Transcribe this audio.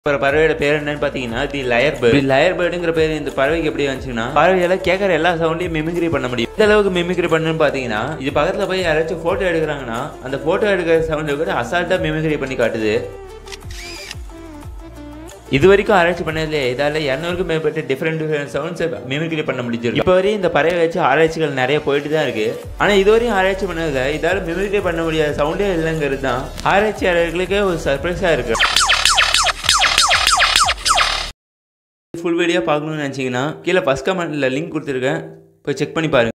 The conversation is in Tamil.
ஒரு பறவையோட பேர் என்னன்னு பார்த்தீங்கன்னா the lyre bird the lyre பேர்டுங்கிற பேர் இந்த பறவைக்கு எப்படி வந்துச்சுன்னா பறவையால கேட்குற எல்லா சவுண்டையும் மிமிக்ரி பண்ண முடியும் இந்த அளவுக்கு மிமிக்ரி பண்ணுன்னு பார்த்தீங்கன்னா இது பக்கத்தில் போய் யாராச்சும் ஃபோட்டோ எடுக்கிறாங்கன்னா அந்த ஃபோட்டோ எடுக்கிற சவுண்டை கூட அசால்ட்டாக மிமிக்ரி பண்ணி காட்டுது இது வரைக்கும் ஆராய்ச்சி பண்ணதுல இதால இரநூறுக்கும் மேற்பட்ட டிஃப்ரெண்ட் டிஃப்ரெண்ட் சவுண்ட்ஸை மிமிக்ரி பண்ண முடிஞ்சிருக்கு இப்போ வரையும் இந்த பறவை வச்சு ஆராய்ச்சிகள் நிறைய போயிட்டு தான் இருக்கு ஆனால் இதுவரையும் ஆராய்ச்சி பண்ணதில் இதால மிமிக்ரி பண்ண முடியாத சவுண்டே இல்லைங்கிறது தான் ஆராய்ச்சியாளர்களுக்கே ஒரு சர்ப்ரைஸாக இருக்கு ஃபுல் வீடியோ பார்க்கணும்னு நினச்சிங்கன்னா கீழே ஃபஸ்ட் கமெண்ட்டில் லிங்க் கொடுத்துருக்கேன் போய் செக் பண்ணி பாருங்க